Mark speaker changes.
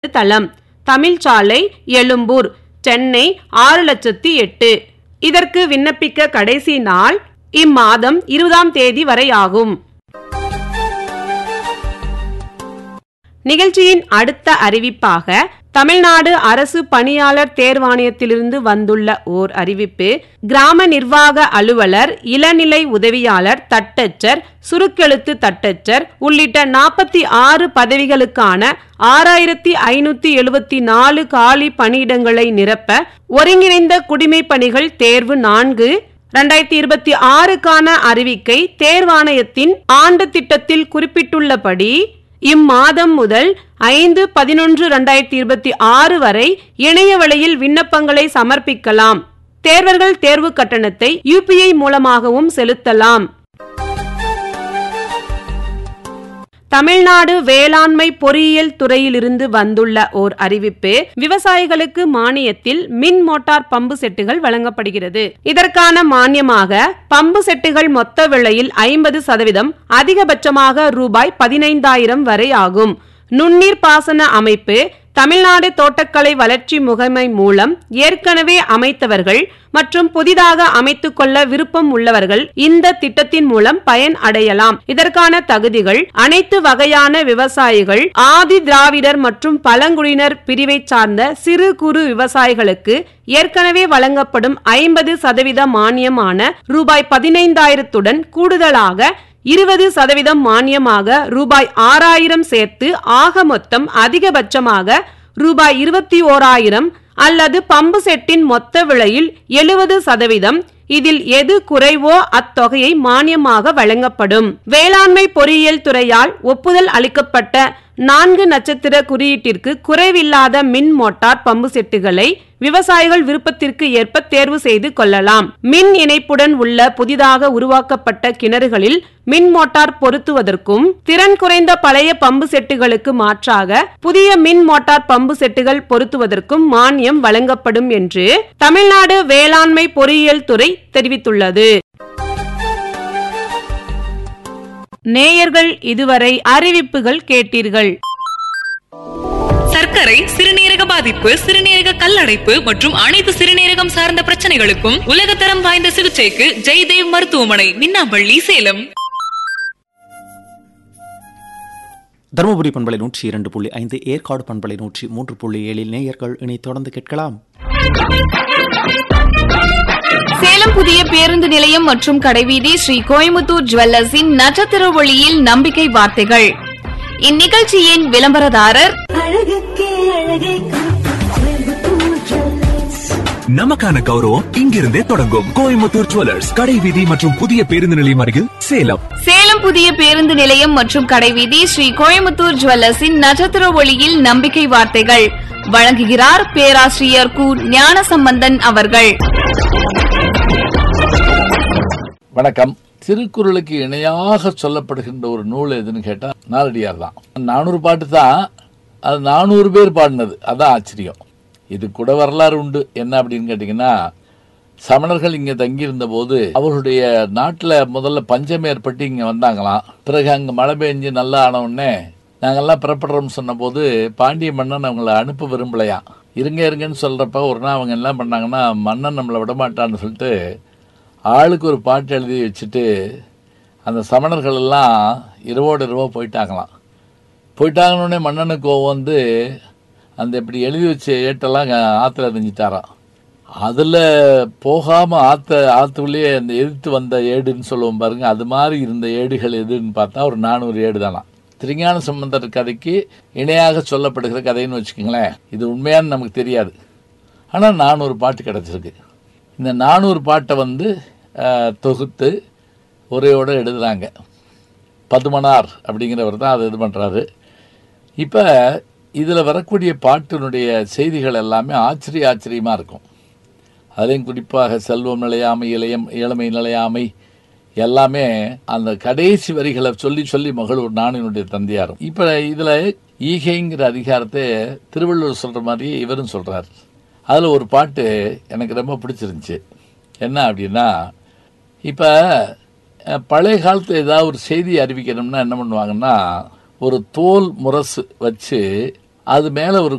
Speaker 1: தளம் தமிழ்ச்சாலை எழும்பூர் சென்னை ஆறு லட்சத்தி எட்டு இதற்கு விண்ணப்பிக்க கடைசி நாள் இம்மாதம் இருபதாம் தேதி வரை ஆகும் நிகழ்ச்சியின் அடுத்த அறிவிப்பாக தமிழ்நாடு அரசு பணியாளர் தேர்வாணையத்திலிருந்து வந்துள்ள ஓர் அறிவிப்பு கிராம நிர்வாக அலுவலர் இளநிலை உதவியாளர் தட்டச்சர் சுருக்கெழுத்து தட்டச்சர் உள்ளிட்ட நாற்பத்தி ஆறு பதவிகளுக்கான ஆறாயிரத்தி ஐநூத்தி எழுபத்தி நாலு காலி பணியிடங்களை நிரப்ப ஒருங்கிணைந்த குடிமைப் பணிகள் தேர்வு நான்கு ரெண்டாயிரத்தி இருபத்தி ஆறுக்கான அறிவிக்கை தேர்வாணையத்தின் ஆண்டு திட்டத்தில் குறிப்பிட்டுள்ளபடி இம்மாதம் முதல் ஐந்து பதினொன்று ரெண்டாயிரத்தி இருபத்தி ஆறு வரை இணைய வழியில் விண்ணப்பங்களை சமர்ப்பிக்கலாம் தேர்வர்கள் தேர்வு கட்டணத்தை யூபிஐ மூலமாகவும் செலுத்தலாம் தமிழ்நாடு வேளாண்மை பொறியியல் துறையிலிருந்து வந்துள்ள ஓர் அறிவிப்பு விவசாயிகளுக்கு மானியத்தில் மின் மோட்டார் பம்பு செட்டுகள் வழங்கப்படுகிறது இதற்கான மானியமாக பம்பு செட்டுகள் மொத்த விலையில் ஐம்பது சதவீதம் அதிகபட்சமாக ரூபாய் பதினைந்தாயிரம் வரை ஆகும் நுண்ணீர் பாசன அமைப்பு தமிழ்நாடு தோட்டக்கலை வளர்ச்சி முகமை மூலம் ஏற்கனவே அமைத்தவர்கள் மற்றும் புதிதாக அமைத்துக் கொள்ள விருப்பம் உள்ளவர்கள் இந்த திட்டத்தின் மூலம் பயன் அடையலாம் இதற்கான தகுதிகள் அனைத்து வகையான விவசாயிகள் ஆதி திராவிடர் மற்றும் பழங்குடியினர் பிரிவை சார்ந்த சிறு குறு விவசாயிகளுக்கு ஏற்கனவே வழங்கப்படும் ஐம்பது சதவீத மானியமான ரூபாய் பதினைந்தாயிரத்துடன் கூடுதலாக இருபது சதவீதம் மானியமாக ரூபாய் ஆறாயிரம் சேர்த்து ஆக மொத்தம் அதிகபட்சமாக ரூபாய் இருபத்தி ஓராயிரம் அல்லது பம்பு செட்டின் மொத்த விலையில் எழுபது சதவீதம் இதில் எது குறைவோ அத்தொகையை மானியமாக வழங்கப்படும் வேளாண்மை பொறியியல் துறையால் ஒப்புதல் அளிக்கப்பட்ட நான்கு நட்சத்திர குறியீட்டிற்கு குறைவில்லாத மின் மோட்டார் பம்பு செட்டுகளை விவசாயிகள் விருப்பத்திற்கு ஏற்ப தேர்வு செய்து கொள்ளலாம் மின் இணைப்புடன் உள்ள புதிதாக உருவாக்கப்பட்ட கிணறுகளில் மின் மோட்டார் பொருத்துவதற்கும் திறன் குறைந்த பழைய பம்பு செட்டுகளுக்கு மாற்றாக புதிய மின் மோட்டார் பம்பு செட்டுகள் பொருத்துவதற்கும் மானியம் வழங்கப்படும் என்று தமிழ்நாடு வேளாண்மை பொறியியல் துறை தெரிவித்துள்ளது நேயர்கள் இதுவரை அறிவிப்புகள் கேட்டீர்கள்
Speaker 2: சர்க்கரை சிறுநீரக பாதிப்பு சிறுநீரக கல்லடைப்பு மற்றும் அனைத்து சிறுநீரகம் சார்ந்த பிரச்சனைகளுக்கும் உலகத்தரம் வாய்ந்த சிகிச்சைக்கு ஜெய்தேவ் மருத்துவமனை மின்னாம்பள்ளி சேலம்
Speaker 3: தருமபுரி பண்பலை நூற்றி இரண்டு புள்ளி ஐந்து ஏற்காடு பண்பலை நூற்றி மூன்று புள்ளி ஏழில் நேயர்கள் இனி தொடர்ந்து கேட்கலாம்
Speaker 4: சேலம் புதிய பேருந்து நிலையம் மற்றும் கடைவீதி ஸ்ரீ கோயமுத்தூர் ஜுவல்லர்ஸின் நட்சத்திர ஒளியில் நம்பிக்கை வார்த்தைகள் இந்நிகழ்ச்சியின் விளம்பரதாரர்
Speaker 5: அழகுக்கே அழகை கோயம்புத்தூர் ஜுவல்லர்ஸ்
Speaker 6: நமக்கான கௌரவம் இங்கிருந்தே தொடங்கும் கோயம்புத்தூர் ஜுவல்லர்ஸ் கடை வீதி மற்றும் புதிய பேருந்து நிலையம் அருகில் சேலம்
Speaker 4: சேலம் புதிய பேருந்து நிலையம் மற்றும் கடைவீதி ஸ்ரீ கோயமுத்தூர் ஜுவல்லர்ஸின் நட்சத்திர ஒளியில் நம்பிக்கை வார்த்தைகள் வழங்குகிறார் பேராசிரியர் கு ஞானசம்பந்தன் அவர்கள்
Speaker 7: வணக்கம் திருக்குறளுக்கு இணையாக சொல்லப்படுகின்ற ஒரு நூல் எதுன்னு கேட்டா நாலடியார் தான் நானூறு பாட்டு தான் அது நானூறு பேர் பாடினது அதான் ஆச்சரியம் இது கூட வரலாறு உண்டு என்ன அப்படின்னு கேட்டிங்கன்னா சமணர்கள் இங்கே தங்கியிருந்த போது அவர்களுடைய நாட்டில் முதல்ல பஞ்சம் ஏற்பட்டு இங்கே வந்தாங்களாம் பிறகு அங்கே மழை பெஞ்சு நல்லா ஆன உடனே நாங்கெல்லாம் புறப்படுறோம்னு சொன்னபோது பாண்டிய மன்னன் அவங்கள அனுப்ப விரும்பலையாம் இருங்க இருங்கன்னு சொல்கிறப்ப ஒரு நாள் அவங்க என்ன பண்ணாங்கன்னா மன்னன் நம்மளை விடமாட்டான்னு சொல்லிட்டு ஆளுக்கு ஒரு பாட்டு எழுதி வச்சுட்டு அந்த சமணர்கள் எல்லாம் இரவோடு இரவோ போயிட்டாங்களாம் போயிட்டாங்கன்னொடனே மன்னனுக்கு கோவம் வந்து அந்த இப்படி எழுதி வச்ச ஏட்டெல்லாம் ஆற்றுல எறிஞ்சிட்டாராம் அதில் போகாமல் ஆற்ற ஆற்றுக்குள்ளேயே அந்த எதிர்த்து வந்த ஏடுன்னு சொல்லுவோம் பாருங்க அது மாதிரி இருந்த ஏடுகள் எதுன்னு பார்த்தா ஒரு நானூறு ஏடு தானா திருஞான சம்பந்தர் கதைக்கு இணையாக சொல்லப்படுகிற கதைன்னு வச்சுக்கோங்களேன் இது உண்மையான்னு நமக்கு தெரியாது ஆனால் நானூறு பாட்டு கிடச்சிருக்கு இந்த நானூறு பாட்டை வந்து அஹ், தொகுத்து உரையோடு எழுதுறாங்க பதுமனார் அப்படிங்கிறவர் தான் அதை இது பண்ணுறாரு இப்போ இதில் வரக்கூடிய பாட்டினுடைய செய்திகள் எல்லாமே ஆச்சரிய ஆச்சரியமாக இருக்கும் அதுலேயும் குறிப்பாக செல்வம் நிலையாமை இளையம் இளமை நிலையாமை எல்லாமே அந்த கடைசி வரிகளை சொல்லி சொல்லி மகளூர் நானினுடைய தந்தையாரும் இப்போ இதில் ஈகைங்கிற அதிகாரத்தை திருவள்ளுவர் சொல்கிற மாதிரியே இவரும் சொல்கிறார் அதில் ஒரு பாட்டு எனக்கு ரொம்ப பிடிச்சிருந்துச்சு என்ன அப்படின்னா இப்போ அஹ், பழைய காலத்தில் ஏதாவது ஒரு செய்தி அறிவிக்கணும்னா என்ன பண்ணுவாங்கன்னா ஒரு தோல் முரசு வச்சு அது மேலே ஒரு